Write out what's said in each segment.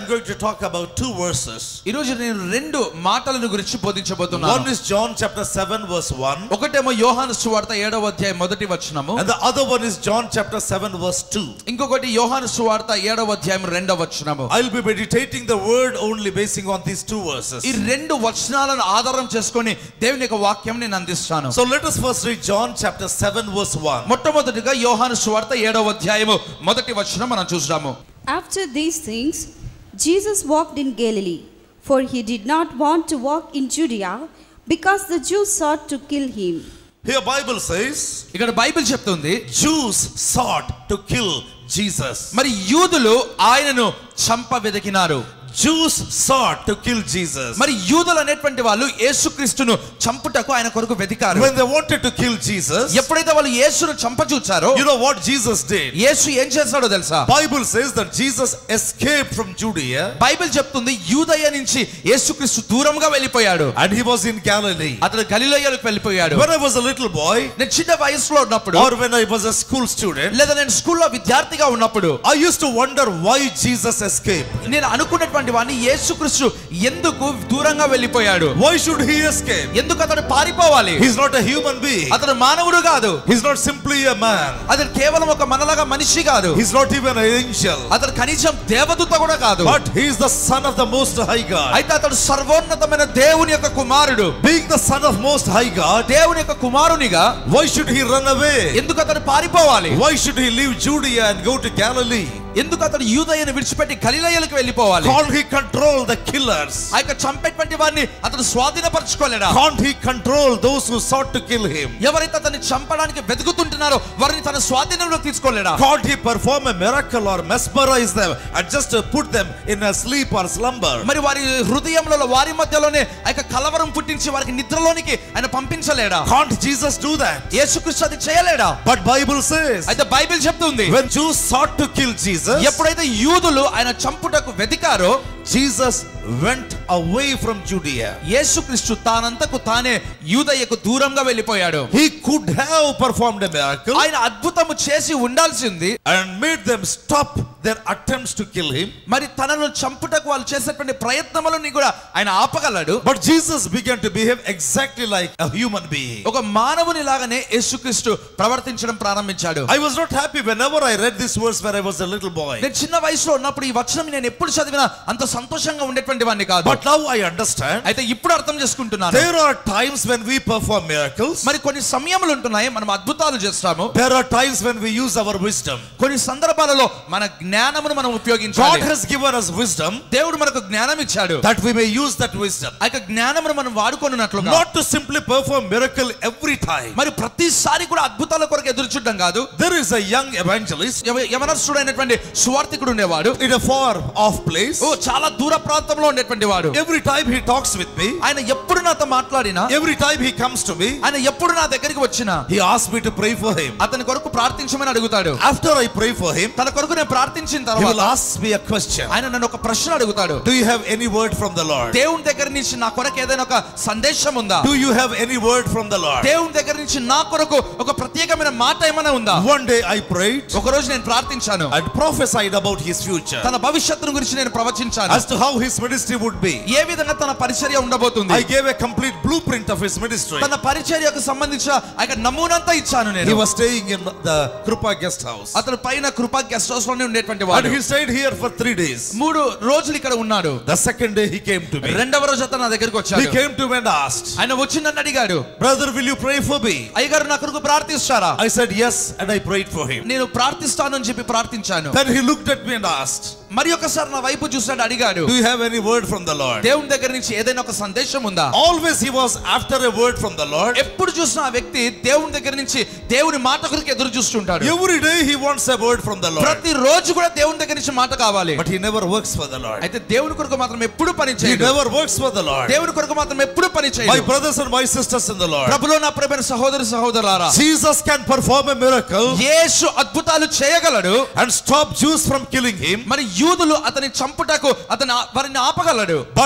going to talk about two verses. ఈ రోజు నేను రెండు మాటలను గురించి One బోధించబోతున్నాను is John chapter 7, verse 1, ఒకటేమో యోహాను సువార్త ఏడవ అధ్యాయం మొదటి వచనము and the other one is John chapter 7, verse 2. ఇంకొకటి యోహాను సువార్త ఏడవ అధ్యాయం రెండవ వచనము I'll be meditating the word only basing on these two verses. ఈ రెండు వచనాలను ఆధారం చేసుకొని దేవుని యొక్క వాక్యం నేను అందిస్తాను So let us first read John chapter 7, verse 1. మొట్టమొదటిగా యోహాను సువార్త ఏడవ అధ్యాయము మొదటి వచనం మనం చూద్దాము After these things, Jesus walked in Galilee, for he did not want to walk in Judea, because the Jews sought to kill him. Here Bible says, ఇక్కడ బైబిల్ చెప్తుంది Jews sought to kill Jesus. మరి యూదులు ఆయనను చంప వెతికినారు Jews sought to kill Jesus. మరి యూదులు అనేటువంటి వాళ్ళు యేసుక్రీస్తును చంపుటకు ఆయన కొరకు వెతికారు When they wanted to kill Jesus, ఎప్పుడైతే వాళ్ళు యేసును చంపచూచారో you know what Jesus did? యేసు ఏం చేస్తాడో తెలుసా Bible says that Jesus escaped from Judea Bible చెప్తుంది యూదయ నుంచి యేసుక్రీస్తు దూరంగా వెళ్ళిపోయాడు and he was in Galilee. అతను గలిలయ్యలకు వెళ్ళిపోయాడు When I was a little boy, నేను చిన్న వయసులో ఉన్నప్పుడు or when I was a school student, లేదా నేను స్కూల్లో విద్యార్థిగా ఉన్నప్పుడు I used to wonder why Jesus escaped. నేను అనుకున్నటువంటి వాడిని యేసుక్రీస్తు ఎందుకు దూరంగా వెళ్ళిపోయాడు Why should he escape? ఎందుకు అతడు పారిపోవాలి He's not a human being. అతడు మానవుడు కాదు He's not simply a man. అతడు కేవలం ఒక మనలాగా మనిషి కాదు He's not even an angel. అతడు కనీసం దేవదూత కూడా కాదు But he's the son of the most high God. అయితే అతడు సర్వోన్నతమైన దేవుని యొక్క కుమారుడు Being the son of most high God, దేవుని యొక్క కుమారునిగా why should he run away? ఎందుకు అతడు పారిపోవాలి Why should he leave Judea and go to Galilee? ఎందుకు అతడు యూదయ్యను విడిచిపెట్టి గలిలయ్యలకు వెళ్ళిపోవాలి Can't he control the killers? ఆ యొక్క చంపేటువంటి వారిని అతడు స్వాధీనపరచుకోలేడా Can't he control those who sought to kill him? ఎవరైతే అతన్ని చంపడానికి వెతుకుతుంటున్నారో వారిని తన స్వాధీనంలో తీసుకోలేడా Can't he perform a miracle or mesmerize them and just uh, put them in a sleep or slumber? మరి వారి హృదయంలో వారి మధ్యలోనే ఆ యొక్క కలవరం పుట్టించి వారికి నిద్రలోనికి ఆయన పంపించలేడా Can't Jesus do that? యేసుక్రీస్తు అది చేయలేడా But Bible says అయితే బైబిల్ చెప్తుంది when Jews sought to kill Jesus, ఎప్పుడైతే యూదులు ఆయన చంపుటకు వెతికారో Jesus went away from Judea. యేసుక్రీస్తు తానంతకు తానే యూదయ్యకు దూరంగా వెళ్ళిపోయాడు He could have performed a miracle ఆయన అద్భుతము చేసి ఉండాల్సింది and made them stop their attempts to kill him. మరి తనను చంపుటకు వాళ్ళు చేసేటువంటి ప్రయత్నములని కూడా ఆయన ఆపగలడు But Jesus began to behave exactly like a human being. ఒక మానవుని లాగానే యేసుక్రీస్తు ప్రవర్తించడం ప్రారంభించాడు I was not happy whenever I read this verse when I was a little boy. నేను చిన్న వయసులో ఉన్నప్పుడు ఈ వచనం నేను ఎప్పుడు చదివినా అంత సంతోషంగా ఉండేటువంటి వాడిని కాదు But now I understand. అయితే ఇప్పుడు అర్థం చేసుకుంటున్నాను There are times when we perform miracles. మరి కొన్ని సమయములు ఉంటున్నాయి మనం అద్భుతాలు చేస్తాము There are times when we use our wisdom. కొన్ని సందర్భాలలో మన జ్ఞానమును మనం God ఉపయోగించాలి has given us wisdom దేవుడు మనకు జ్ఞానం ఇచ్చాడు that we may use that wisdom. ఆ యొక్క జ్ఞానమును మనం వాడుకొనున్నట్లుగా Not to simply perform miracle every time. మరి ప్రతిసారి కూడా అద్భుతాల కొరకు ఎదురు చూడడం కాదు There is a young evangelist యవ- యవనస్తుడైనటువంటి సువార్థికుడు ఉండేవాడు in a far off place. ఓ చాలా దూర ప్రాంతంలో ఉండేటువంటి వాడు Every time he talks with me, ఆయన ఎప్పుడు నాతో మాట్లాడినా every time he comes to me, ఆయన ఎప్పుడు నా దగ్గరికి వచ్చినా he asks me to pray for him. అతని కొరకు ప్రార్థించమని అడుగుతాడు After I pray for him, తన కొరకు నేను ప్రార్థించిన he will తర్వాత ask me a question. ఆయన నన్ను ఒక ప్రశ్న అడుగుతాడు Do you have any word from the Lord? దేవుని దగ్గర నుంచి నా కొరకు ఏదైనా ఒక సందేశం ఉందా Do you have any word from the Lord? దేవుని దగ్గర నుంచి నా కొరకు ఒక ప్రత్యేకమైన మాట ఏమైనా ఉందా One day I prayed ఒక రోజు నేను ప్రార్థించాను and prophesied about his future తన భవిష్యత్తును గురించి నేను ప్రవచించాను as to how his ministry would be. ఏ విధంగా తన పరిచర్య ఉండబోతుంది I gave a complete blueprint of his ministry. తన పరిచర్యకు సంబంధించిన ఆ యొక్క నమూనంతా ఇచ్చాను He నేను was staying in the Krupa guest house. అతను పైన కృపా గెస్ట్ హౌస్ లోనే ఉండేటువంటి And వాడు he stayed here for three days. మూడు రోజులు ఇక్కడ ఉన్నాడు The second day he came to me. రెండవ రోజు అతను నా దగ్గరికి He వచ్చాడు came to me and asked, ఆయన వచ్చి నన్ను అడిగాడు Brother, will you pray for me? అయ్యగారు నా కొరకు ప్రార్థిస్తారా I said yes, and I prayed for him. నేను ప్రార్థిస్తాను అని చెప్పి ప్రార్థించాను Then he looked at me and asked, మరి ఒకసారి నా వైపు చూసాడు అడిగాడు Do you have any word from the Lord? దేవుని దగ్గర నుంచి ఏదైనా ఒక సందేశం ఉందా Always he was after a word from the Lord. ఎప్పుడు చూసిన ఆ వ్యక్తి దేవుని దగ్గర నుంచి దేవుని మాట కొరకు ఎదురు చూస్తుంటాడు Every day he wants a word from the Lord. ప్రతి రోజు కూడా దేవుని దగ్గర నుంచి మాట కావాలి But he never works for the Lord. అయితే దేవుని కొరకు మాత్రం ఎప్పుడు పని He చేయడు never works for the Lord. దేవుని కొరకు మాత్రం ఎప్పుడు పని My చేయడు brothers and my sisters in the Lord. ప్రభులో నా ప్రేమైన సహోదరి సహోదరులారా Jesus can perform a miracle యేసు అద్భుతాలు చేయగలడు and stop Jews from killing him. మరి యూదులు అతని చంపుటకు అతని ఆ- వారిని ఆపగలడు But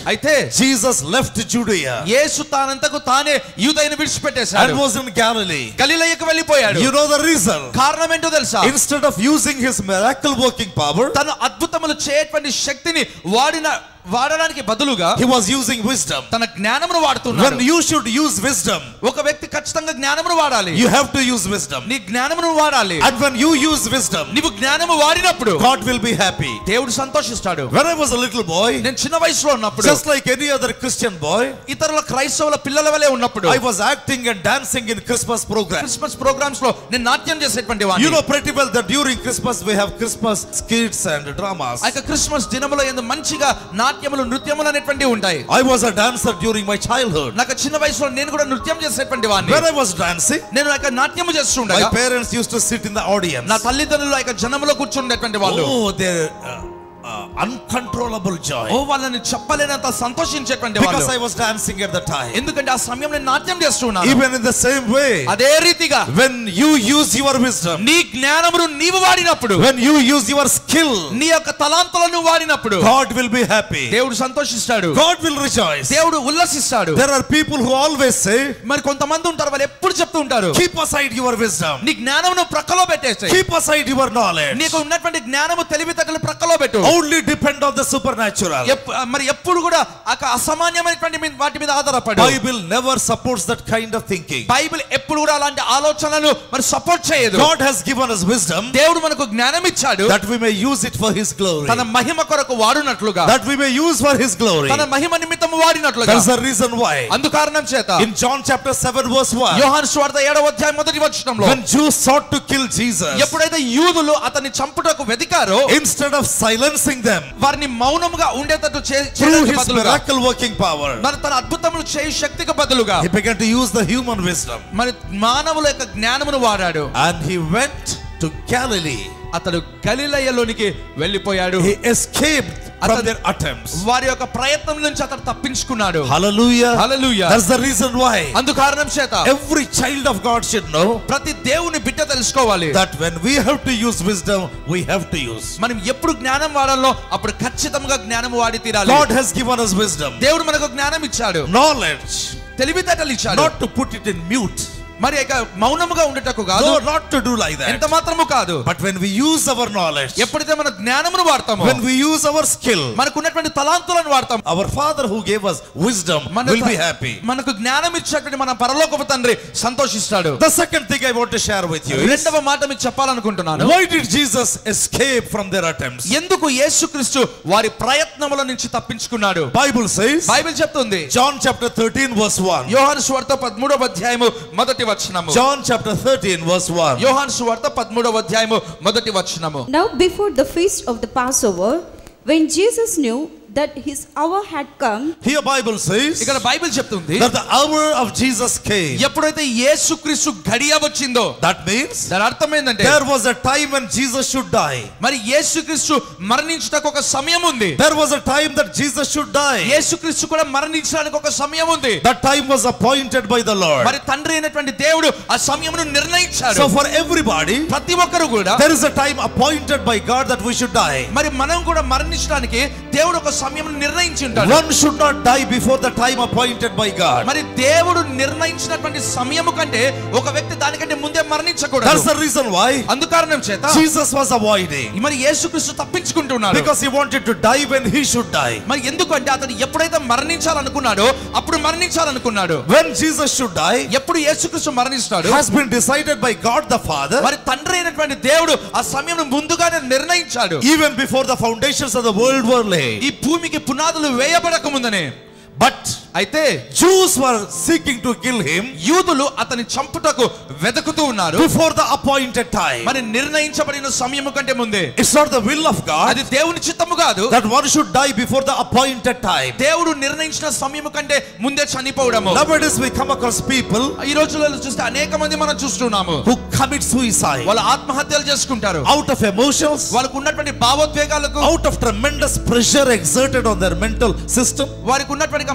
అయితే Jesus left Judea యేసు తానంతకు తానే యూదయను విడిచిపెట్టేశాడు and was in Galilee. గలిలయకు వెళ్ళిపోయాడు You know the reason? కారణం ఏంటో తెలుసా Instead of using his miracle working power, తను అద్భుతములు చేయటువంటి శక్తిని వాడిన వాడడానికి బదులుగా he was using wisdom. తన జ్ఞానమును వాడుతున్నాడు When you should use wisdom, ఒక వ్యక్తి ఖచ్చితంగా జ్ఞానమును వాడాలి you have to use wisdom. నీ జ్ఞానమును వాడాలి And when you use wisdom, నీవు జ్ఞానము వాడినప్పుడు God will be happy. దేవుడు సంతోషిస్తాడు When I was a little boy, నేను చిన్న వయసులో ఉన్నప్పుడు just like any other Christian boy, ఇతరుల క్రైస్తవుల పిల్లల వలె ఉన్నప్పుడు I was acting and dancing in Christmas programs. Christmas programs లో నేను నాట్యం చేసేటువంటి You వాడిని know pretty well that during Christmas we have Christmas skits and dramas. ఆ యొక్క క్రిస్మస్ దినములో ఎందు మంచిగా నాట్యములు నృత్యములు అనేటువంటివి ఉంటాయి I was a dancer during my childhood. నాకు చిన్న వయసులో నేను కూడా నృత్యం చేసేటువంటి When వాడిని I was dancing, నేను ఆ యొక్క నాట్యము my చేస్తుండగా parents used to sit in the audience. నా తల్లిదండ్రులు ఆ యొక్క జనములో కూర్చుండేటువంటి వాళ్ళు Oh, their uh, uh, uncontrollable oh joy. వాళ్ళని చెప్పలేనంత సంతోషించేటువంటి Because వాళ్ళు I was dancing at the time. ఎందుకంటే ఆ సమయంలో నేను నాట్యం చేస్తున్నాను Even in the same way, అదే రీతిగా when you use your wisdom, నీ జ్ఞానమును నీవు వాడినప్పుడు when you use your skill, నీ యొక్క తలాంతులను వాడినప్పుడు God will be happy. దేవుడు సంతోషిస్తాడు God will rejoice. దేవుడు ఉల్లసిస్తాడు There are people who always say, మరి కొంతమంది ఉంటారు వాళ్ళు ఎప్పుడు చెప్తూ ఉంటారు keep aside your wisdom, నీ జ్ఞానమును ప్రక్కలో పెట్టేసి keep aside your knowledge, నీకు ఉన్నటువంటి జ్ఞానము తెలివితేటలు ప్రక్కలో పెట్టు only depend on the supernatural. ఎప్పు- మరి ఎప్పుడు కూడా ఆ యొక్క అసామాన్యమైనటువంటి మీ- వాటి మీద ఆధారపడు Bible never supports that kind of thinking. Bible ఎప్పుడు కూడా అలాంటి ఆలోచనలను మరి సపోర్ట్ చేయదు God has given us wisdom దేవుడు మనకు జ్ఞానం ఇచ్చాడు that we may use it for His glory. తన మహిమ కొరకు వాడునట్లుగా That we may use for His glory. తన మహిమ నిమిత్తం వాడినట్లుగా That's the reason why. అందు కారణం చేత In John chapter 7 verse 1, యోహాను స్వార్థ ఏడవ అధ్యాయం మొదటి వచనంలో when Jews sought to kill Jesus, ఎప్పుడైతే యూదులు అతన్ని చంపుటకు వెతికారో instead of silencing them వారిని మౌనముగా ఉండేటట్టు చే- through చేయడానికి His బదులుగా miracle working power, మరి తన అద్భుతములు చేయు శక్తికి బదులుగా He began to use the human wisdom. మరి మానవుల యొక్క జ్ఞానమును వాడాడు And He went to Galilee. అతడు గలిలయలోనికి వెళ్ళిపోయాడు He escaped from అతను- their attempts. వారి యొక్క ప్రయత్నం నుంచి అతడు తప్పించుకున్నాడు Hallelujah. Hallelujah. That's the reason why అందు కారణం చేత every child of God should know ప్రతి దేవుని బిడ్డ తెలుసుకోవాలి that when we have to use wisdom, we have to use. మనం ఎప్పుడు జ్ఞానం వాడాలో అప్పుడు ఖచ్చితంగా జ్ఞానం వాడి తీరాలి God has given us wisdom, దేవుడు మనకు జ్ఞానం ఇచ్చాడు knowledge, తెలివితేటలు ఇచ్చాడు not to put it in mute. మరి ఇక మౌనముగా ఉండటకు కాదు No, not to do like ఎంత that. మాత్రము కాదు But when we use our knowledge, ఎప్పుడైతే మన జ్ఞానమును వాడతామో when we use our skill, మనకు ఉన్నటువంటి తలాంతులను వాడతాం our Father who gave us wisdom మన will త- be happy. మనకు జ్ఞానం ఇచ్చినటువంటి మన పరలోకపు తండ్రి సంతోషిస్తాడు The second thing I want to share with you is రెండవ మాట మీకు చెప్పాలనుకుంటున్నాను why did Jesus escape from their attempts? ఎందుకు యేసుక్రీస్తు వారి ప్రయత్నముల నుంచి తప్పించుకున్నాడు Bible says, బైబిల్ చెప్తుంది John chapter 13 verse 1. యోహాను సువార్త పదమూడవ అధ్యాయము మొదటి వచనము John chapter 13 verse 1. యోహాను సువార్త పదమూడవ అధ్యాయము మొదటి వచనము Now, before the feast of the Passover, when Jesus knew that his hour had come, Here Bible says ఇక్కడ బైబిల్ చెప్తుంది that the hour of Jesus came. ఎప్పుడైతే యేసుక్రీస్తు గడియ వచ్చిందో That means దాని అర్థం ఏంటంటే there was a time when Jesus should die. మరి యేసుక్రీస్తు మరణించుటకు ఒక సమయం ఉంది There was a time that Jesus should die. యేసుక్రీస్తు కూడా మరణించడానికి ఒక సమయం ఉంది That time was appointed by the Lord. మరి తండ్రి అయినటువంటి దేవుడు ఆ సమయమును నిర్ణయించాడు So for everybody, ప్రతి ఒక్కరు కూడా there is a time appointed by God that we should die. మరి మనం కూడా మరణించడానికి దేవుడు ఒక సమయం నిర్ణయించి ఉంటాడు One should not die before the time appointed by God. మరి దేవుడు నిర్ణయించినటువంటి సమయము కంటే ఒక వ్యక్తి దానికంటే ముందే That's మరణించకూడదు the reason why అందుకారణం చేత Jesus was avoiding. మరి యేసుక్రీస్తు తప్పించుకుంటున్నాడు Because he wanted to die when he should die. మరి ఎందుకంటే అతను ఎప్పుడైతే మరణించాలనుకున్నాడో అప్పుడు మరణించాలనుకున్నాడు When Jesus should die, ఎప్పుడు యేసుక్రీస్తు మరణిస్తాడు has been decided by God the Father మరి తండ్రి అయినటువంటి దేవుడు ఆ సమయం ముందుగానే నిర్ణయించాడు even before the foundations of the world were laid. ఈ భూమికి పునాదులు వేయబడక ముందనే But అయితే Jews were seeking to kill him యూదులు అతని చంపుటకు వెతుకుతూ ఉన్నారు before the appointed time. మరి నిర్ణయించబడిన సమయము కంటే ముందే It's not the will of God అది దేవుని చిత్తము కాదు that one should die before the appointed time. దేవుడు నిర్ణయించిన సమయము కంటే ముందే చనిపోవడము Nowadays we come across people ఈ రోజులలో చూస్తే అనేక మంది మనం చూస్తున్నాము who commit suicide వాళ్ళు ఆత్మహత్యలు చేసుకుంటారు out of emotions, వాళ్ళకు ఉన్నటువంటి భావోద్వేగాలకు out of tremendous pressure exerted on their mental system. వారికి ఉన్నటువంటి మానక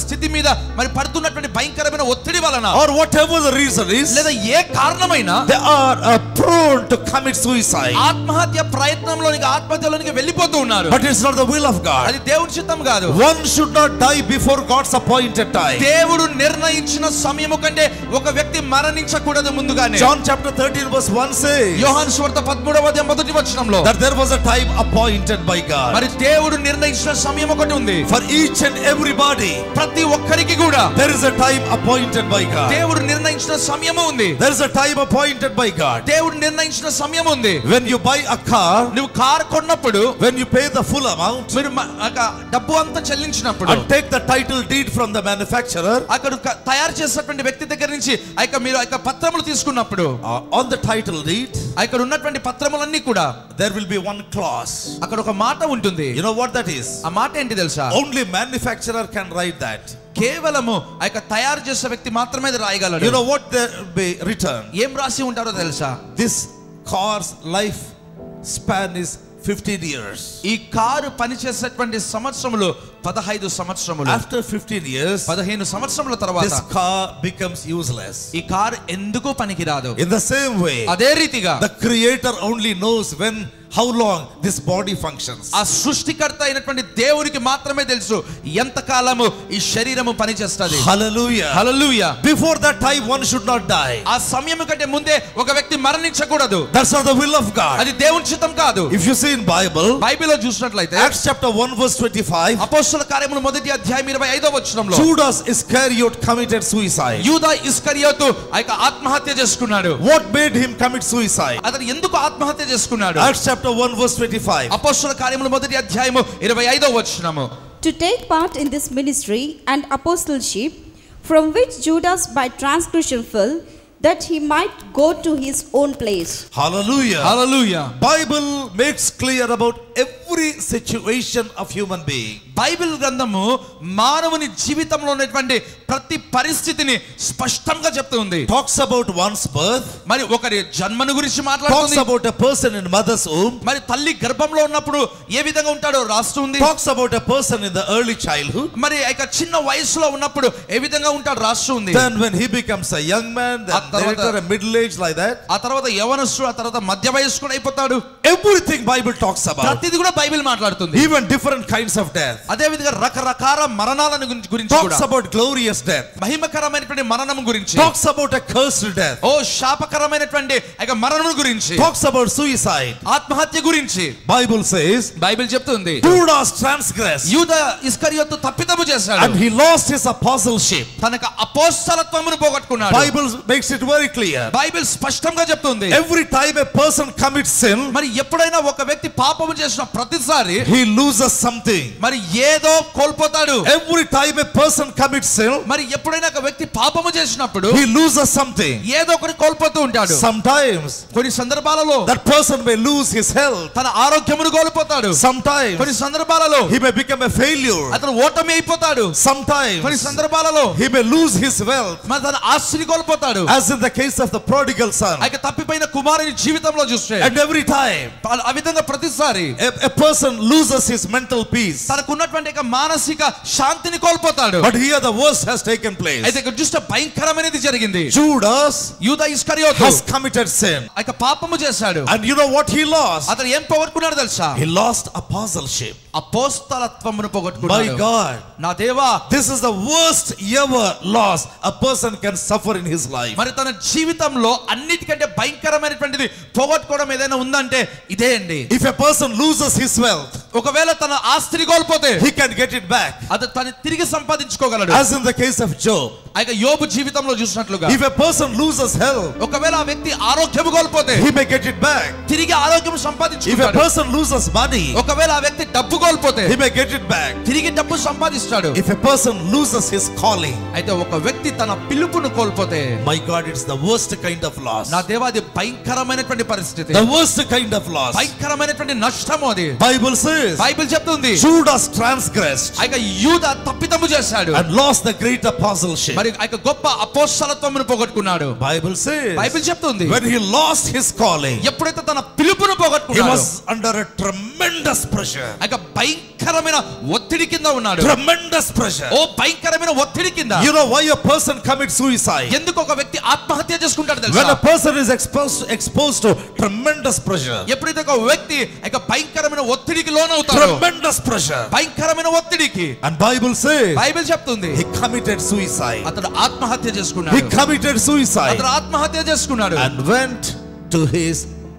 స్థితి మీద మరి పడుతున్నటువంటి భయంకరమైన ఒత్తిడి వలన or whatever the reason is, లేదా ఏ కారణమైనా they are uh, prone to commit suicide. ఆత్మహత్య ప్రయత్నంలోనికి ఆత్మహత్యలోనికి వెళ్ళిపోతూ ఉన్నారు But it's not the will of God. అది దేవుని చిత్తం కాదు One should not die before God's appointed time. దేవుడు నిర్ణయించిన సమయము కంటే ఒక వ్యక్తి మరణించకూడదు ముందుగానే John chapter 13 verse 1 says యోహాన్ స్వార్థ పదమూడవ అధ్యాయం మొదటి వచనంలో that there was a time appointed by God మరి దేవుడు నిర్ణయించిన సమయం ఒకటి ఉంది for each and everybody. ప్రతి ఒక్కరికి కూడా There is a time appointed by God. దేవుడు నిర్ణయించిన సమయము ఉంది There is a time appointed by God. దేవుడు నిర్ణయించిన సమయం ఉంది When you buy a car, నువ్వు కారు కొన్నప్పుడు when you pay the full amount మీరు మ- ఒక డబ్బు అంతా చెల్లించినప్పుడు and take the title deed from the manufacturer, అక్కడ క- తయారు చేసినటువంటి వ్యక్తి దగ్గర నుంచి ఆ యొక్క మీరు ఆ యొక్క పత్రములు తీసుకున్నప్పుడు uh, on the title deed, ఆ ఇక్కడ ఉన్నటువంటి పత్రములన్నీ కూడా there will be one clause. అక్కడ ఒక మాట ఉంటుంది You know what that is? ఆ మాట ఏంటి తెలుసా Only manufacturer can write that. కేవలము ఆ యొక్క తయారు చేసే వ్యక్తి మాత్రమే అది రాయగలడు You know what there will be written? ఏం రాసి ఉంటారో తెలుసా This car's life span is 15 years. ఈ కారు పనిచేసేటువంటి సంవత్సరములు పదహైదు సంవత్సరములు After 15 years, పదిహేను సంవత్సరముల తర్వాత this car becomes useless. ఈ కారు ఎందుకు పనికిరాదు In the same way, అదే రీతిగా the creator only knows when, how long this body functions. ఆ సృష్టికర్త అయినటువంటి దేవునికి మాత్రమే తెలుసు ఎంత కాలము ఈ శరీరము పనిచేస్తుంది Hallelujah. Hallelujah Before that time, one should not die. ఆ సమయం కంటే ముందే ఒక వ్యక్తి మరణించకూడదు That's not the will of God. అది దేవుని చిత్తం కాదు If you see in Bible, బైబిల్లో చూసినట్లయితే Acts chapter 1 verse 25, అపోస్తుల కార్యములు మొదటి అధ్యాయం ఇరవై ఐదో వచనంలో Judas Iscariot committed suicide. యూదా ఇస్కరియోతు ఆ యొక్క ఆత్మహత్య చేసుకున్నాడు What made him commit suicide? అతను ఎందుకు ఆత్మహత్య చేసుకున్నాడు Acts chapter 1 verse 25. అపోస్తుల కార్యములు మొదటి అధ్యాయము ఇరవై ఐదో వచనము to take part in this ministry and apostleship, from which Judas by transgression fell, that he might go to his own place. Hallelujah. Hallelujah Bible makes clear about every situation of human being. Bible గ్రంథము మానవుని జీవితంలో ఉన్నటువంటి ప్రతి పరిస్థితిని స్పష్టంగా చెప్తుంది Talks about one's birth, మరి ఒకరి జన్మను గురించి talks మాట్లాడుతుంది about a person in mother's womb, మరి తల్లి గర్భంలో ఉన్నప్పుడు ఏ విధంగా ఉంటాడో రాస్తుంది talks about a person in the early childhood. మరి ఆ యొక్క చిన్న వయసులో ఉన్నప్పుడు ఏ విధంగా ఉంటాడు రాస్తుంది Then when he becomes a young man, then ఆ తర్వాత- later a middle age like that. ఆ తర్వాత యవనస్తుడు ఆ తర్వాత మధ్య వయస్కుడు అయిపోతాడు Everything Bible talks about. ప్రతిది కూడా బైబిల్ మాట్లాడుతుంది Even different kinds of death. అదే విధంగా రకరకాల మరణాలను గురించి గురించి కూడా Talks about glorious death. మహిమకరమైనటువంటి మరణం గురించి Talks about a cursed death. ఓ శాపకరమైనటువంటి ఆ యొక్క మరణం గురించి Talks about suicide. ఆత్మహత్య గురించి Bible says బైబిల్ చెప్తుంది Judas transgressed యూద ఇస్కరియోతు తప్పిదము చేశాడు and he lost his apostleship. తనకు అపోస్తలత్వమును పోగొట్టుకున్నాడు Bible makes it very clear. Bible స్పష్టంగా చెప్తుంది Every time a person commits sin, మరి ఎప్పుడైనా ఒక వ్యక్తి పాపము చేసిన ప్రతిసారి he loses something. మరి ఏదో కోల్పోతాడు Every time a person commits sin, మరి ఎప్పుడైనా ఒక వ్యక్తి పాపము చేసినప్పుడు he loses something. ఏదో ఒకటి కోల్పోతూ ఉంటాడు Sometimes కొన్ని సందర్భాలలో that person may lose his health. తన ఆరోగ్యమును కోల్పోతాడు Sometimes కొన్ని సందర్భాలలో he may become a failure. అతను ఓటమి అయిపోతాడు కొన్ని Sometimes సందర్భాలలో he may lose his wealth. మరి తన ఆస్తిని కోల్పోతాడు As in the case of the prodigal son. ఆ యొక్క తప్పిపోయిన కుమారుని జీవితంలో చూస్తే And every time ఆ విధంగా ప్రతిసారి a, a person loses his mental peace. తనకున్నటువంటి యొక్క మానసిక శాంతిని కోల్పోతాడు But here the worst has taken place. అయితే ఇక్కడ చూస్తే భయంకరమైనది జరిగింది Judas యూదా ఇస్కరియోతు has committed sin. ఆ యొక్క పాపము చేశాడు And you know what he lost? అతను ఏం పోగొట్టుకున్నాడు తెలుసా He lost apostleship. అపోస్తలత్వమును My పోగొట్టుకున్నాడు God. నా దేవా This is the worst ever loss a person can suffer in his life. మరి తన జీవితంలో అన్నిటికంటే భయంకరమైనటువంటిది పోగొట్టుకోవడం ఏదైనా ఉందంటే ఇదే అండి If a person loses his wealth, ఒకవేళ తన ఆస్తిని కోల్పోతే he can get it back. అది తను తిరిగి సంపాదించుకోగలడు As in the case of Job. ఆ యొక్క యోబు జీవితంలో చూసినట్లుగా If a person loses health, ఒకవేళ ఆ వ్యక్తి ఆరోగ్యం కోల్పోతే he may get it back. తిరిగి ఆరోగ్యం If a సంపాదించుకుంటాడు person loses money, ఒకవేళ ఆ వ్యక్తి డబ్బు కోల్పోతే he may get it back. తిరిగి డబ్బు సంపాదిస్తాడు If a person loses his calling, అయితే ఒక వ్యక్తి తన పిలుపును కోల్పోతే my God, it's the worst kind of loss. నా దేవా అది భయంకరమైనటువంటి పరిస్థితి The worst kind of loss. భయంకరమైనటువంటి నష్టము అది Bible says బైబిల్ చెప్తుంది Judas transgressed ఆ యొక్క యూద తప్పిదము చేశాడు and lost the great apostleship. మరి ఆ యొక్క గొప్ప అపోస్తలత్వమును పోగొట్టుకున్నాడు Bible says బైబిల్ చెప్తుంది when he lost his calling, ఎప్పుడైతే తన పిలుపును he పోగొట్టుకున్నాడు was under a tremendous pressure. ఆ యొక్క భయంకరమైన ఒత్తిడి కింద ఉన్నాడు Tremendous pressure. ఓ భయంకరమైన ఒత్తిడి కింద You know why a person commits suicide? ఎందుకు ఒక వ్యక్తి ఆత్మహత్య చేసుకుంటాడు When తెలుసా a person is exposed exposed to tremendous pressure, ఎప్పుడైతే ఒక వ్యక్తి ఇక భయంకరమైన ఒత్తిడికి లోనవుతాడో tremendous pressure, భయంకరమైన ఒత్తిడికి and Bible says బైబిల్ చెప్తుంది he committed suicide. అతడు ఆత్మహత్య He చేసుకున్నాడు committed suicide అతడు ఆత్మహత్య చేసుకున్నాడు and went to his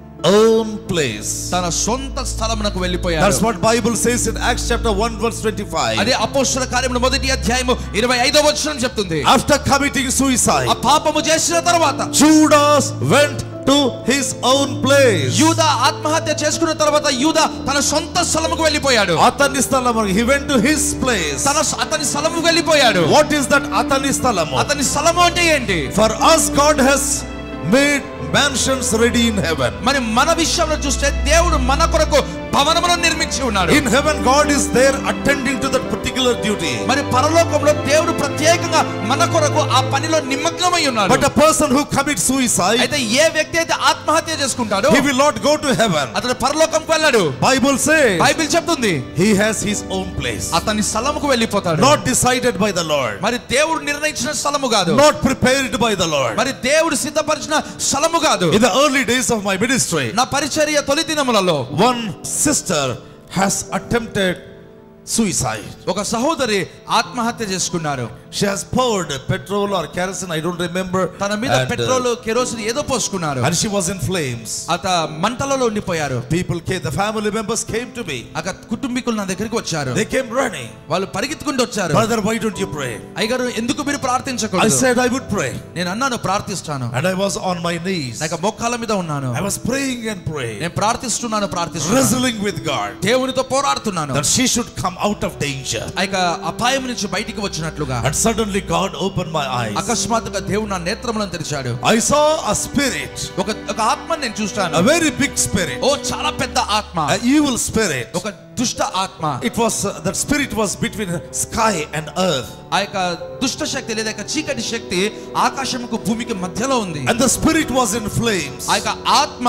own place. తన సొంత స్థలమునకు వెళ్ళిపోయాడు That's what Bible says in Acts chapter 1 verse 25. అదే అపోస్తుల కార్యములు మొదటి అధ్యాయము ఇరవై ఐదో వచనం చెప్తుంది After committing ఆ suicide, పాపము చేసిన తర్వాత Judas went to his own place. యూద ఆత్మహత్య చేసుకున్న తర్వాత యూద తన సొంత స్థలముకు వెళ్ళిపోయాడు అతని స్థలము he went to his place. తన అతని స్థలముకు వెళ్ళిపోయాడు What is that అతని స్థలము? అతని స్థలము అంటే ఏంటి For us God has made mansions ready in heaven. మరి మన విషయంలో చూస్తే దేవుడు మన కొరకు భవనమును నిర్మించి ఉన్నాడు In heaven God is there attending to that particular duty. మరి పరలోకంలో దేవుడు ప్రత్యేకంగా మన కొరకు ఆ పనిలో నిమగ్నమై ఉన్నాడు But a person who commits suicide, అయితే ఏ వ్యక్తి అయితే ఆత్మహత్య చేసుకుంటాడో he will not go to heaven. అతడు పరలోకంకు వెళ్ళాడు Bible says బైబిల్ చెప్తుంది he has his own place. అతని స్థలముకు వెళ్ళిపోతాడు Not decided by the Lord. మరి దేవుడు నిర్ణయించిన స్థలము కాదు Not prepared by the Lord. మరి దేవుడు సిద్ధపరిచిన స్థలము కాదు In the early days of my ministry, నా పరిచర్య తొలి దినములలో one sister has attempted suicide. ఒక సహోదరి ఆత్మహత్య చేసుకున్నారు She has poured petrol or kerosene, I don't remember. తన మీద and, uh, పెట్రోల్ కెరోసిన్ ఏదో పోసుకున్నారు and she was in flames. అత మంటలలో ఉండిపోయారు People came, the family members came to me. అక కుటుంబీకులు నా దగ్గరికి వచ్చారు They came running. వాళ్ళు పరిగెత్తుకుంటూ వచ్చారు Brother, why don't you pray? అయ్యగారు ఎందుకు మీరు I ప్రార్థించకూడదు said I would pray. నేను అన్నాను ప్రార్థిస్తాను And I was on my knees. నాకు మోకాల మీద ఉన్నాను I was praying and praying, నేను ప్రార్థిస్తున్నాను ప్రార్థిస్తున్నాను wrestling with God దేవునితో పోరాడుతున్నాను that she should come out of danger. ఆ యొక్క అపాయం నుంచి బయటికి వచ్చినట్లుగా And suddenly God opened my eyes. అకస్మాత్తుగా దేవుడు నా నేత్రములను తెరిచాడు I saw a spirit, ఒక ఒక ఆత్మ నేను a చూస్తాను very big spirit, ఓ చాలా పెద్ద ఆత్మ an evil spirit. ఒక దుష్ట ఆత్మ It was uh, that spirit was between sky and earth, ఆ యొక్క దుష్ట శక్తి లేదా యొక్క చీకటి శక్తి ఆకాశముకు భూమికి మధ్యలో ఉంది and the spirit was in flames. ఆ యొక్క ఆత్మ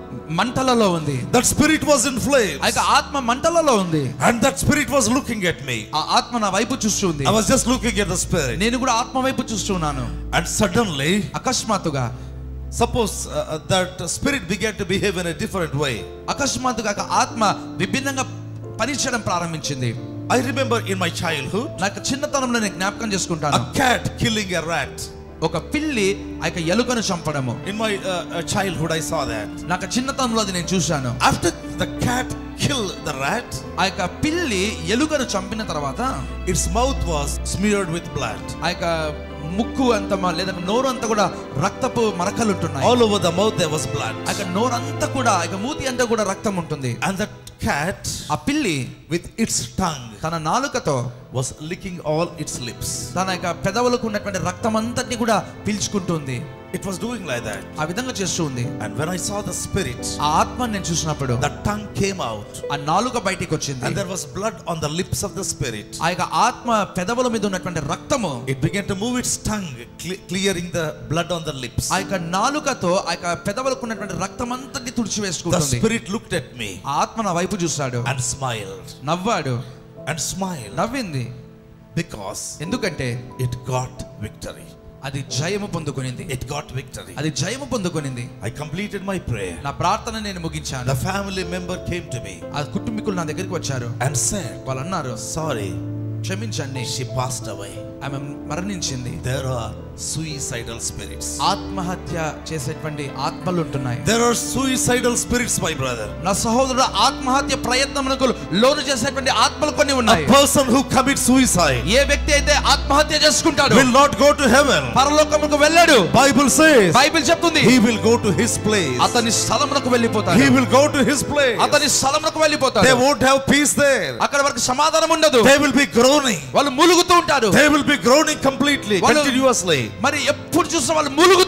మంటలలో ఉంది That spirit was in ఆ flames, యొక్క ఆత్మ మంటలలో ఉంది and that spirit was looking at me. ఆ ఆత్మ నా వైపు చూస్తుంది I was just looking at the spirit, నేను కూడా ఆత్మ వైపు చూస్తున్నాను and suddenly, అకస్మాత్తుగా suppose uh, uh, that spirit began to behave in a different way. అకస్మాత్తుగా ఆ యొక్క ఆత్మ విభిన్నంగా పనిచేయడం ప్రారంభించింది I remember in my childhood, నాకు చిన్నతనంలో నేను జ్ఞాపకం చేసుకుంటాను a cat killing a rat. ఒక పిల్లి ఆ యొక్క ఎలుకను చంపడము In my uh, uh, childhood, I saw that. నాకు చిన్నతనంలో అది నేను చూశాను After the cat killed the rat, ఆ యొక్క పిల్లి ఎలుకను చంపిన తర్వాత its mouth was smeared with blood. ఆ యొక్క ముక్కు అంతా మా- లేదా నోరు అంతా కూడా రక్తపు మరకలు ఉంటున్నాయి All over the mouth there was blood. ఆ యొక్క నోరు అంతా కూడా ఆ యొక్క మూతి అంతా కూడా రక్తం ఉంటుంది And the cat, ఆ పిల్లి with its tongue, తన నాలుకతో was licking all its lips. తన యొక్క పెదవులకు ఉన్నటువంటి రక్తం అంతటిని కూడా పీల్చుకుంటుంది It was doing like that. ఆ విధంగా చేస్తూ ఉంది And when I saw the spirit, ఆ ఆత్మ నేను చూసినప్పుడు the tongue came out, ఆ నాలుక బయటికి వచ్చింది and there was blood on the lips of the spirit. ఆ యొక్క ఆత్మ పెదవుల మీద ఉన్నటువంటి రక్తము It began to move its tongue, cle- clearing the blood on the lips. ఆ యొక్క నాలుకతో ఆ యొక్క పెదవులకు ఉన్నటువంటి రక్తం అంతటి The తుడిచివేసుకుంటుంది spirit looked at me ఆ ఆత్మ నా వైపు చూశాడు and smiled నవ్వాడు and smiled నవ్వింది because ఎందుకంటే it got victory. అది జయము పొందుకునింది It got victory. అది జయము పొందుకునింది I completed my prayer. నా ప్రార్థన నేను ముగించాను The family member came to me ఆ కుటుంబీకులు నా దగ్గరికి వచ్చారు and said, వాళ్ళు అన్నారు Sorry, క్షమించండి she passed away. ఆమె మరణించింది There are suicidal spirits. ఆత్మహత్య చేసేటువంటి ఆత్మలు ఉంటున్నాయి There are suicidal spirits, my brother. నా సహోదరుడు ఆత్మహత్య ప్రయత్నమునకు లోను చేసేటువంటి ఆత్మలు కొన్ని ఉన్నాయి A person who commits suicide ఏ వ్యక్తి అయితే ఆత్మహత్య చేసుకుంటాడు will not go to heaven. పరలోకముకు వెళ్ళాడు Bible says బైబిల్ చెప్తుంది he will go to his place. అతని స్థలమునకు He వెళ్ళిపోతాడు will go to his place. అతని స్థలమునకు They వెళ్ళిపోతాడు won't have peace there. అక్కడ వరకు సమాధానం ఉండదు They will be groaning. వాళ్ళు ములుగుతూ ఉంటారు They will be groaning completely, వాళ్ళు- continuously. మరి ఎప్పుడు చూసినా వాళ్ళు ములుగుతూ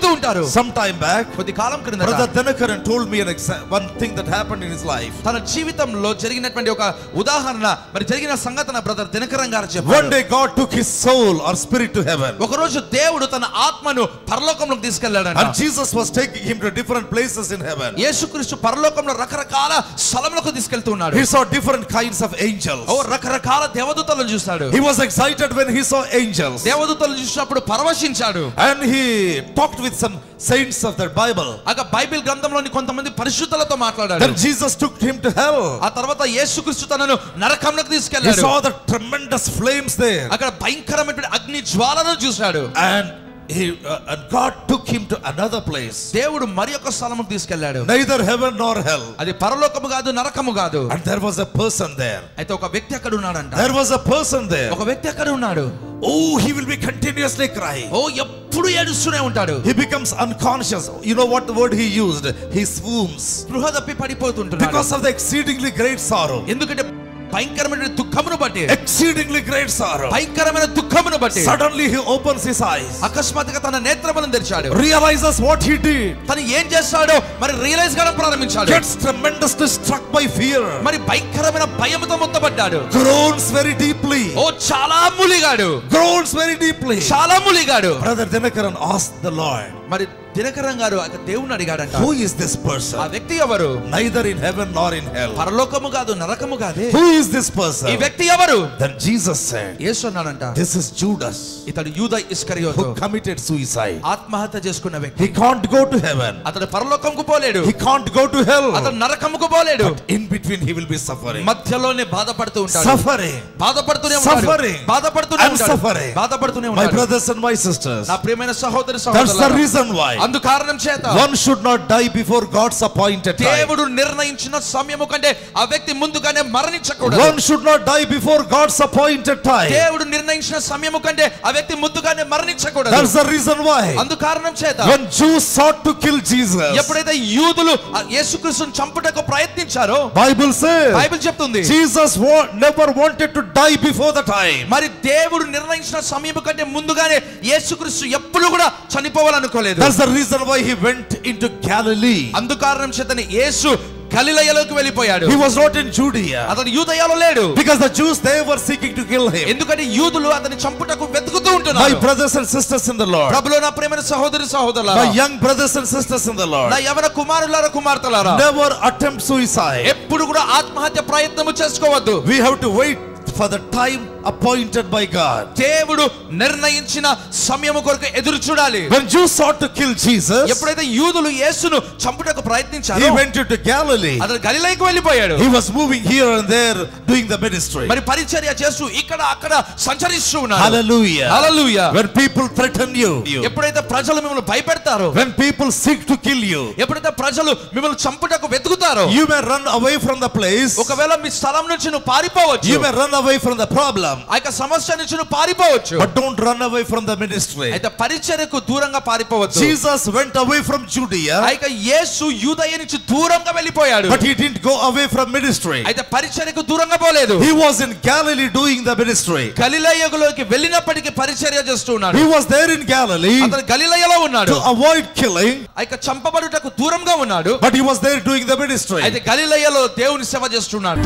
చెప్తూ ఉంటారు Some time back, కొద్ది కాలం క్రింద Brother Dinakaran told me an exa- one thing that happened in his life. తన జీవితంలో జరిగినటువంటి ఒక ఉదాహరణ మరి జరిగిన సంఘటన బ్రదర్ దినకరం గారు One చెప్పారు day God took his soul or spirit to heaven. ఒక రోజు దేవుడు తన ఆత్మను పరలోకంలోకి తీసుకెళ్లాడంట And Jesus was taking him to different places in heaven. యేసుక్రీస్తు పరలోకంలో రకరకాల స్థలములకు తీసుకెళ్తూ ఉన్నాడు He saw different kinds of angels. ఓ రకరకాల దేవదూతలను చూశాడు He was excited when he saw angels. దేవదూతలను చూసినప్పుడు పరవశించాడు And he talked with some saints of the Bible. అక బైబిల్ గ్రంథంలోని కొంతమంది పరిశుద్ధులతో మాట్లాడాడు Then Jesus took him to hell. ఆ తర్వాత యేసుక్రీస్తు తనను నరకంలోకి He తీసుకెళ్లాడు saw the tremendous flames there. అక్కడ భయంకరమైనటువంటి అగ్ని జ్వాలను చూశాడు And he, uh, and God took him to another place. దేవుడు మరి ఒక స్థలముకు తీసుకెళ్లాడు Neither heaven nor hell. అది పరలోకము కాదు నరకము కాదు And there was a person there. అయితే ఒక వ్యక్తి అక్కడ ఉన్నాడంట There was a person there. ఒక వ్యక్తి అక్కడ ఉన్నాడు Oh, he will be continuously crying. ఓ ఎప్పుడు ఏడుస్తూనే ఉంటాడు He becomes unconscious. You know what the word he used? He swoons. స్పృహ తప్పి పడిపోతుంటున్నాడు Because of the exceedingly great sorrow. ఎందుకంటే భయంకరమైన దుఃఖమును బట్టి Exceedingly great sorrow. భయంకరమైన దుఃఖమును బట్టి Suddenly he opens his eyes. అకస్మాత్తుగా తన నేత్రములను తెరిచాడు Realizes what he did. తను ఏం చేస్తాడో మరి రియలైజ్ కావడం ప్రారంభించాడు Gets tremendously struck by fear. మరి భయంకరమైన భయముతో ముత్తబడ్డాడు Groans very deeply. ఓ చాలా ములిగాడు Groans very deeply. చాలా ములిగాడు Brother Dinakaran asked the Lord, మరి దినకరం గారు ఆ దేవుని అడిగాడంట Who is this ఆ person? వ్యక్తి ఎవరు Neither in heaven nor in hell. పరలోకము కాదు నరకము కాదే Who is this ఈ person? వ్యక్తి ఎవరు Then Jesus said, యేసు అన్నాడంట This is Judas ఇతడు యూద ఇస్కరియోతు who committed suicide. ఆత్మహత్య చేసుకున్న వ్యక్తి He can't go to heaven. అతడు పరలోకంకు పోలేడు He can't go to hell. అతడు నరకముకు పోలేడు In between, he will be suffering. మధ్యలోనే బాధపడుతూ ఉంటాడు Suffering. బాధపడుతూనే ఉంటాడు Suffering. బాధపడుతూనే And ఉంటాడు suffering. బాధపడుతూనే My ఉంటాడు brothers and my sisters, నా ప్రియమైన సహోదరి that's the సహోదరులారా reason why అందు కారణం చేత one should not die before God's appointed time. దేవుడు నిర్ణయించిన సమయము కంటే ఆ వ్యక్తి ముందుగానే మరణించకూడదు One should not die before God's appointed time. దేవుడు నిర్ణయించిన సమయము కంటే ఆ వ్యక్తి ముందుగానే మరణించకూడదు That's the reason why అందు కారణం చేత when Jews sought to kill Jesus, ఎప్పుడైతే యూదులు ఆ యేసుక్రీస్తుని చంపుటకు ప్రయత్నించారో Bible says బైబిల్ చెప్తుంది Jesus wa- never wanted to die before the time. మరి దేవుడు నిర్ణయించిన సమయం కంటే ముందుగానే యేసుక్రీస్తు ఎప్పుడు కూడా చనిపోవాలనుకోలేదు That's the reason why he went into Galilee. అందు కారణం చేతని యేసు గలిలయలోకి వెళ్ళిపోయాడు He was not in Judea అతను యూదయాలో లేడు because the Jews they were seeking to kill him. ఎందుకంటే యూదులు అతని చంపుటకు వెతుకుతూ My ఉంటున్నారు brothers and sisters in the Lord, ప్రభులో నా ప్రేమైన సహోదరి my సహోదరులారా young brothers and sisters in the Lord, నా యవన కుమారులారా కుమార్తెలారా never attempt suicide. ఎప్పుడు కూడా ఆత్మహత్య ప్రయత్నము చేసుకోవద్దు We have to wait for the time appointed by God. దేవుడు నిర్ణయించిన సమయము కొరకు ఎదురు చూడాలి When Jews sought to kill Jesus, ఎప్పుడైతే యూదులు యేసును చంపుటకు he ప్రయత్నించారో went into Galilee. అతను గలిలైకి వెళ్ళిపోయాడు He was moving here and there doing the ministry. మరి పరిచర్య చేస్తూ ఇక్కడ అక్కడ సంచరిస్తూ ఉన్నాడు Hallelujah. Hallelujah. When people threaten you, ఎప్పుడైతే ప్రజలు మిమ్మల్ని భయపెడతారో when people seek to kill you, ఎప్పుడైతే ప్రజలు మిమ్మల్ని చంపుటకు వెతుకుతారో you may run away from the place, ఒకవేళ మీ స్థలం నుంచి నువ్వు పారిపోవచ్చు you may run away from the problem, ఆ యొక్క సమస్య నుంచి నువ్వు పారిపోవచ్చు but don't run away from the ministry. అయితే పరిచర్యకు దూరంగా పారిపోవచ్చు Jesus went away from ఆ Judea, యొక్క యేసు యూదయ నుంచి దూరంగా వెళ్ళిపోయాడు but he didn't go away from ministry. అయితే పరిచర్యకు దూరంగా పోలేదు He was in Galilee doing the ministry. గలిలయలోకి వెళ్ళినప్పటికీ పరిచర్య చేస్తూ ఉన్నాడు He was there in Galilee అతను గలిలయలో ఉన్నాడు to avoid killing, ఆ యొక్క చంపబడుటకు దూరంగా ఉన్నాడు but he was there doing the ministry. అయితే గలిలయలో దేవుని సేవ చేస్తున్నాడు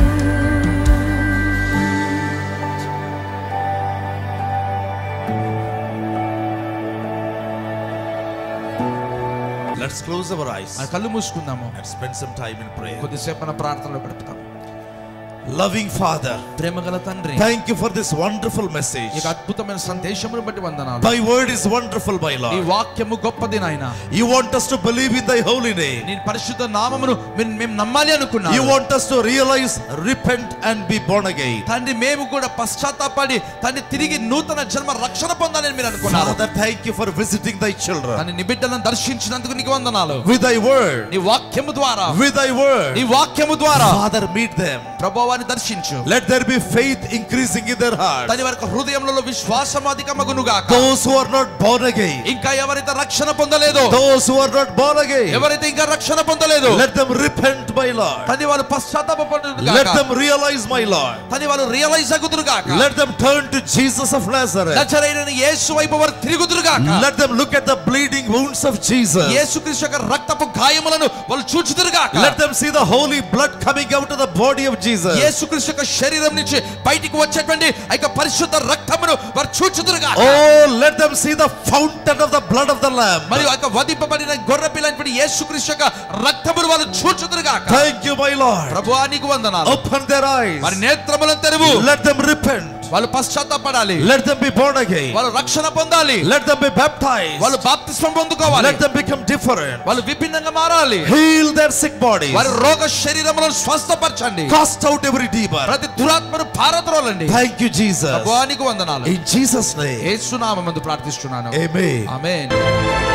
Let's close our eyes మన కళ్ళు మూసుకుందాము and spend some time in prayer. కొద్దిసేపు మన ప్రార్థనలో గడుపుతాం Loving Father, ప్రేమగల తండ్రి thank you for this wonderful message. ఈ అద్భుతమైన సందేశమును బట్టి వందనాలు Thy word is wonderful, my ఈ Lord. వాక్యము గొప్పది నాయన You want us to believe in thy holy name. నీ పరిశుద్ధ నామమును మేము- మేము నమ్మాలి అనుకున్నాను You want us to realize, repent, and be born again. తండ్రి మేము కూడా పశ్చాత్తాపడి తండ్రి తిరిగి నూతన జన్మ రక్షణ పొందాలని మీరు అనుకున్నారు Father, thank you for visiting thy children తండ్రి నీ బిడ్డలను దర్శించినందుకు నీకు వందనాలు with thy word. నీ వాక్యము ద్వారా With thy నీ word. వాక్యము ద్వారా Father, meet them. ప్రభావ వారిని దర్శించు Let there be faith increasing in their heart. తని వారి హృదయంలో విశ్వాసం అధికమగునుగాక Those who are not born again, ఇంకా ఎవరైతే రక్షణ పొందలేదో those who are not born again, ఎవరైతే ఇంకా రక్షణ పొందలేదు let them repent, my Lord. తని వాళ్ళు పశ్చాత్తాప Let them realize, my Lord. తని వాళ్ళు రియలైజ్ అగుదురుగాక Let them turn to Jesus of Nazareth. నజరైన యేసు వైపు వారు తిరుగుదురుగాక Let them look at the bleeding wounds of Jesus. యేసుక్రీస్తు యొక్క రక్తపు గాయములను వాళ్ళు చూచుదురుగాక Let them see the holy blood coming out of the body of Jesus. యేసుక్రీస్తు యొక్క శరీరం నుంచి బయటికి వచ్చేటువంటి ఆ యొక్క పరిశుద్ధ రక్తమును వారు చూచుదురుగాక Oh, let them see the fountain of the blood of the Lamb. మరియు ఆ యొక్క వధింపబడిన గొర్రె పిల్లని యేసుక్రీస్తు యొక్క రక్తమును వాళ్ళు చూచుదురుగాక Thank you, my Lord. ప్రభువా నీకు వందనాలు Open their eyes. మరి నేత్రములను తెరువు Let them repent. వాళ్ళు పశ్చాత్తాపడాలి Let them be born again. వాళ్ళు రక్షణ పొందాలి Let them be baptized. వాళ్ళు బాప్తిస్మం పొందుకోవాలి Let them become different. వాళ్ళు విభిన్నంగా మారాలి Heal their sick bodies. వారి రోగ శరీరములను స్వస్థపరచండి Cast out every demon. ప్రతి దురాత్మను పారద్రోలండి Thank you, Jesus. ప్రభువా నీకు వందనాలు In Jesus' name. యేసు నామమందు ప్రార్థిస్తున్నాను Amen. ఆమేన్